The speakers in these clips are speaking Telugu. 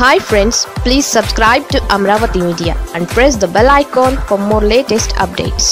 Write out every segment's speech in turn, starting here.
hi friends please subscribe to Amaravati media and press the bell icon for more latest updates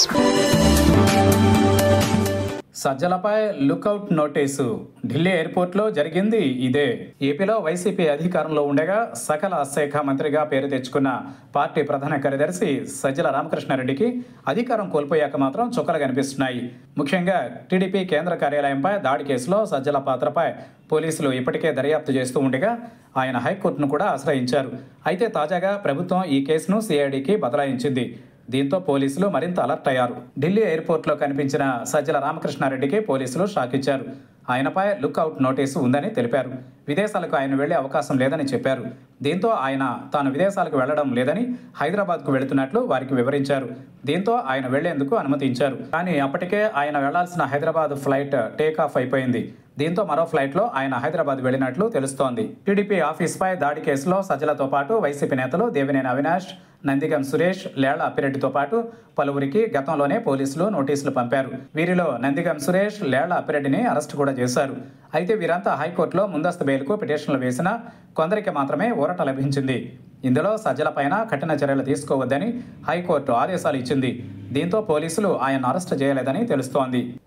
సజ్జలపై లుకౌట్ నోటీసు ఢిల్లీ ఎయిర్పోర్ట్లో జరిగింది ఇదే ఏపీలో వైసీపీ అధికారంలో ఉండగా సకల శాఖ మంత్రిగా పేరు తెచ్చుకున్న పార్టీ ప్రధాన కార్యదర్శి సజ్జల రామకృష్ణారెడ్డికి అధికారం కోల్పోయాక మాత్రం చుక్కలు కనిపిస్తున్నాయి ముఖ్యంగా టీడీపీ కేంద్ర కార్యాలయంపై దాడి కేసులో సజ్జల పాత్రపై పోలీసులు ఇప్పటికే దర్యాప్తు చేస్తూ ఉండగా ఆయన హైకోర్టును కూడా ఆశ్రయించారు అయితే తాజాగా ప్రభుత్వం ఈ కేసును సిఐడికి బదలాయించింది దీంతో పోలీసులు మరింత అలర్ట్ అయ్యారు ఢిల్లీ ఎయిర్పోర్ట్లో కనిపించిన సజ్జల రామకృష్ణారెడ్డికి పోలీసులు షాక్ ఇచ్చారు ఆయనపై లుక్అవుట్ నోటీసు ఉందని తెలిపారు విదేశాలకు ఆయన వెళ్లే అవకాశం లేదని చెప్పారు దీంతో ఆయన తాను విదేశాలకు వెళ్లడం లేదని హైదరాబాద్కు వెళుతున్నట్లు వారికి వివరించారు దీంతో ఆయన వెళ్లేందుకు అనుమతించారు కానీ అప్పటికే ఆయన వెళ్లాల్సిన హైదరాబాద్ ఫ్లైట్ టేక్ ఆఫ్ అయిపోయింది దీంతో మరో ఫ్లైట్లో ఆయన హైదరాబాద్ వెళ్లినట్లు తెలుస్తోంది టీడీపీ ఆఫీస్పై దాడి కేసులో సజ్జలతో పాటు వైసీపీ నేతలు దేవినేని అవినాష్ నందిగం సురేష్ లేళ్ల అప్పిరెడ్డితో పాటు పలువురికి గతంలోనే పోలీసులు నోటీసులు పంపారు వీరిలో నందిగం సురేష్ లేళ్ల అప్పిరెడ్డిని అరెస్టు కూడా చేశారు అయితే వీరంతా హైకోర్టులో ముందస్తు బెయిల్కు పిటిషన్లు వేసినా కొందరికి మాత్రమే ఊరట లభించింది ఇందులో సజ్జలపైన కఠిన చర్యలు తీసుకోవద్దని హైకోర్టు ఆదేశాలు ఇచ్చింది దీంతో పోలీసులు ఆయన అరెస్టు చేయలేదని తెలుస్తోంది